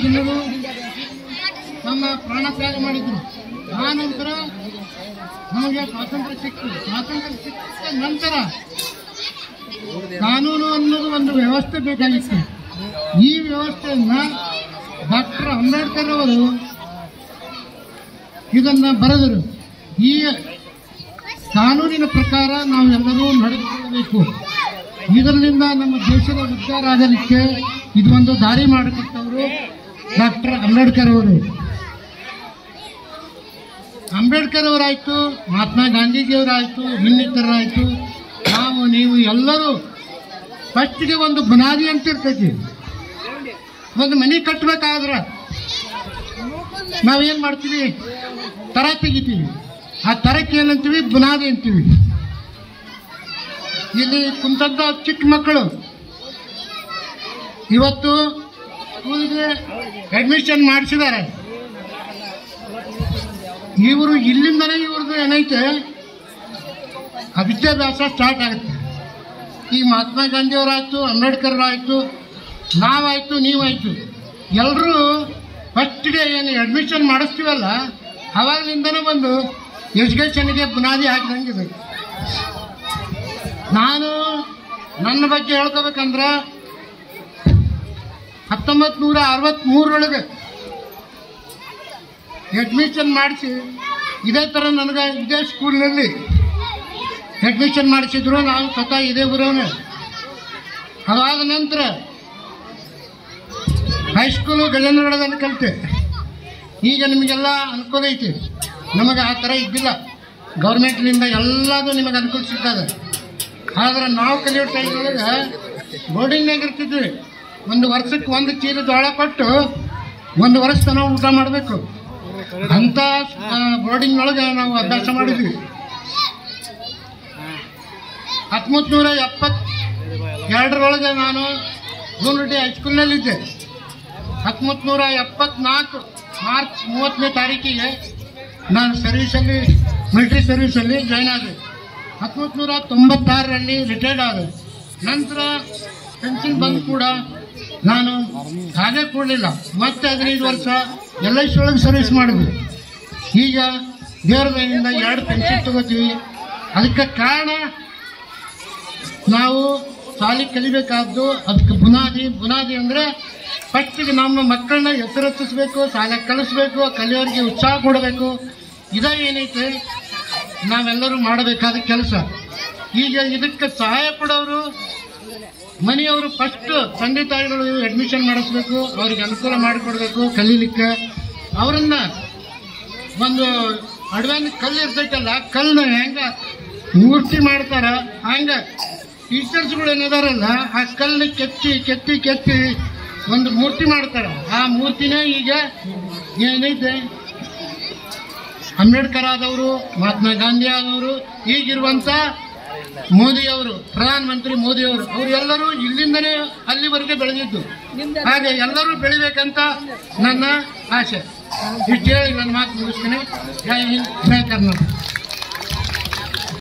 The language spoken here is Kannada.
ಜನರು ತಮ್ಮ ಪ್ರಾಣ ತ್ಯಾಗ ಮಾಡಿದ್ರು ಆ ನಂತರ ನಮಗೆ ಸ್ವಾತಂತ್ರ್ಯ ಸಿಕ್ತು ಸ್ವಾತಂತ್ರ್ಯ ಸಿಕ್ಕ ನಂತರ ಕಾನೂನು ಅನ್ನೋದು ಒಂದು ವ್ಯವಸ್ಥೆ ಬೇಕಾಗಿತ್ತು ಈ ವ್ಯವಸ್ಥೆಯನ್ನ ಡಾಕ್ಟರ್ ಅಂಬೇಡ್ಕರ್ ಅವರು ಇದನ್ನ ಬರೆದರು ಈ ಕಾನೂನಿನ ಪ್ರಕಾರ ನಾವೆಲ್ಲರೂ ನಡೆದುಕೊಳ್ಳಬೇಕು ಇದರಿಂದ ನಮ್ಮ ದೇಶದ ಉದ್ಧಾರ ಆಗಲಿಕ್ಕೆ ಇದು ಒಂದು ದಾರಿ ಮಾಡಿಕೊಟ್ಟವರು ಡಾಕ್ಟರ್ ಅಂಬೇಡ್ಕರ್ ಅವರು ಅಂಬೇಡ್ಕರ್ ಅವರಾಯ್ತು ಮಹಾತ್ಮ ಗಾಂಧೀಜಿಯವರಾಯ್ತು ಇನ್ನಿತರರಾಯ್ತು ನಾವು ನೀವು ಎಲ್ಲರೂ ಫಸ್ಟ್ಗೆ ಒಂದು ಬುನಾದಿ ಅಂತ ಇರ್ತೈತಿ ಒಂದು ಮನೆ ಕಟ್ಟಬೇಕಾದ್ರೆ ನಾವೇನ್ ಮಾಡ್ತೀವಿ ತರ ತೆಗಿತೀವಿ ಆ ತರಕ್ಕೆ ಏನಂತೀವಿ ಬುನಾದಿ ಅಂತೀವಿ ಇಲ್ಲಿ ಕುಂತಂತ ಚಿಕ್ಕ ಮಕ್ಕಳು ಇವತ್ತು ಸ್ಕೂಲ್ಗೆ ಅಡ್ಮಿಷನ್ ಮಾಡಿಸಿದ್ದಾರೆ ಇವರು ಇಲ್ಲಿಂದಲೇ ಇವ್ರದ್ದು ಏನೈತೆ ಆ ವಿದ್ಯಾಭ್ಯಾಸ ಸ್ಟಾರ್ಟ್ ಆಗುತ್ತೆ ಈ ಮಹಾತ್ಮ ಗಾಂಧಿ ಅವರಾಯ್ತು ಅಂಬೇಡ್ಕರ್ ಆಯ್ತು ನಾವಾಯ್ತು ನೀವಾಯ್ತು ಎಲ್ಲರೂ ಫಸ್ಟ್ಗೆ ಏನು ಅಡ್ಮಿಷನ್ ಮಾಡಿಸ್ತೀವಲ್ಲ ಅವಾಗಲಿಂದನೇ ಒಂದು ಎಜುಕೇಷನ್ಗೆ ಬುನಾದಿ ಹಾಕಿದಂಗಿದೆ ನಾನು ನನ್ನ ಬಗ್ಗೆ ಹೇಳ್ಕೋಬೇಕಂದ್ರೆ ಹತ್ತೊಂಬತ್ತು ನೂರ ಅರವತ್ತ್ಮೂರರೊಳಗೆ ಅಡ್ಮಿಷನ್ ಮಾಡಿಸಿ ಇದೇ ಥರ ನನಗೆ ಇದೇ ಸ್ಕೂಲ್ನಲ್ಲಿ ಅಡ್ಮಿಷನ್ ಮಾಡಿಸಿದ್ರು ನಾವು ಸ್ವತಃ ಇದೇ ಊರವನೇ ಅದಾದ ನಂತರ ಹೈಸ್ಕೂಲು ಗಜೇಂದ್ರಗಢದಲ್ಲಿ ಕಲಿತೆ ಈಗ ನಿಮಗೆಲ್ಲ ಅನುಕೂಲ ಐತಿ ನಮಗೆ ಆ ಥರ ಇದ್ದಿಲ್ಲ ಗೌರ್ಮೆಂಟ್ನಿಂದ ಎಲ್ಲದೂ ನಿಮಗೆ ಅನುಕೂಲ ಸಿಗ್ತದೆ ಆದ್ರೆ ನಾವು ಕಲಿಯೋ ಟೈಮ್ನೊಳಗೆ ಬೋರ್ಡಿಂಗ್ನಾಗ ಇರ್ತಿದ್ವಿ ಒಂದು ವರ್ಷಕ್ಕೆ ಒಂದು ಚೀಲ ಜೋಳ ಕೊಟ್ಟು ಒಂದು ವರ್ಷ ತನಕ ಊಟ ಮಾಡಬೇಕು ಅಂಥ ಬೋರ್ಡಿಂಗ್ನೊಳಗೆ ನಾವು ಅಭ್ಯಾಸ ಮಾಡಿದ್ವಿ ಹತ್ತೊಂಬತ್ತು ನೂರ ಎಪ್ಪತ್ ಎರಡರೊಳಗೆ ನಾನು ಜೂನ್ರೆಡ್ಡಿ ಹೈಸ್ಕೂಲ್ನಲ್ಲಿದ್ದೆ ಹತ್ತೊಂಬತ್ತು ನೂರ ಎಪ್ಪತ್ನಾಲ್ಕು ಮಾರ್ಚ್ ಮೂವತ್ತನೇ ತಾರೀಕಿಗೆ ನಾನು ಸರ್ವೀಸಲ್ಲಿ ಮಿಲಿಟರಿ ಸರ್ವೀಸಲ್ಲಿ ಜಾಯ್ನ್ ಆದೆ ಹತ್ತೊಂಬತ್ತು ನೂರ ತೊಂಬತ್ತಾರರಲ್ಲಿ ರಿಟೈರ್ಡ್ ಆದೆ ನಂತರ ಪೆನ್ಷನ್ ಬಂದು ಕೂಡ ನಾನು ಹಾಗೆ ಕೊಡಲಿಲ್ಲ ಮತ್ತೆ ಹದಿನೈದು ವರ್ಷ ಎಲ್ ಐ ಸಿ ಒಳಗೆ ಸರ್ವಿಸ್ ಮಾಡಿದ್ವಿ ಈಗ ದೇವರ ದಯೆಯಿಂದ ಎರಡು ಪೆನ್ಷನ್ ತಗೋತೀವಿ ಅದಕ್ಕೆ ಕಾರಣ ನಾವು ಶಾಲೆ ಕಲಿಬೇಕಾದ್ದು ಅದಕ್ಕೆ ಬುನಾದಿ ಬುನಾದಿ ಅಂದರೆ ಫಸ್ಟಿಗೆ ನಮ್ಮ ಮಕ್ಕಳನ್ನ ಹೆಸರೆತ್ತಿಸ್ಬೇಕು ಶಾಲೆ ಕಲಿಸ್ಬೇಕು ಕಲಿಯೋರಿಗೆ ಉತ್ಸಾಹ ಕೊಡಬೇಕು ಇದೇ ಏನೈತೆ ನಾವೆಲ್ಲರೂ ಮಾಡಬೇಕಾದ ಕೆಲಸ ಈಗ ಇದಕ್ಕೆ ಸಹಾಯ ಕೊಡೋರು ಮನೆಯವರು ಫಸ್ಟ್ ತಂದೆ ತಾಯಿಗಳು ಅಡ್ಮಿಷನ್ ಮಾಡಿಸ್ಬೇಕು ಅವ್ರಿಗೆ ಅನುಕೂಲ ಮಾಡಿಕೊಡ್ಬೇಕು ಕಲೀಲಿಕ್ಕೆ ಅವರನ್ನ ಒಂದು ಅಡ್ವಾನ್ಸ್ ಕಲ್ಲು ಇರ್ತೈತಲ್ಲ ಕಲ್ಲನ್ನ ಹೆಂಗ ಮೂರ್ತಿ ಮಾಡ್ತಾರ ಹಂಗ ಟೀಚರ್ಸ್ಗಳು ಏನಿದಾರಲ್ಲ ಆ ಕಲ್ಲು ಕೆತ್ತಿ ಕೆತ್ತಿ ಕೆತ್ತಿ ಒಂದು ಮೂರ್ತಿ ಮಾಡ್ತಾರ ಆ ಮೂರ್ತಿನೇ ಈಗ ಏನೈತೆ ಅಂಬೇಡ್ಕರ್ ಆದವರು ಮಹಾತ್ಮ ಗಾಂಧಿ ಆದವರು ಈಗಿರುವಂತ ಮೋದಿ ಅವರು ಪ್ರಧಾನ ಮಂತ್ರಿ ಮೋದಿ ಅವರು ಅವರೆಲ್ಲರೂ ಇಲ್ಲಿಂದನೇ ಅಲ್ಲಿವರೆಗೆ ಬೆಳೆದಿದ್ದು ಹಾಗೆ ಎಲ್ಲರೂ ಬೆಳಿಬೇಕಂತ ನನ್ನ ಆಸೆ ಇಷ್ಟು ಹೇಳಿ ನನ್ನ ಮಾತು ಮುಗಿಸ್ತೀನಿ ಜೈ ಹಿಂದ್ ಜೈ ಕರ್ನಾಟಕ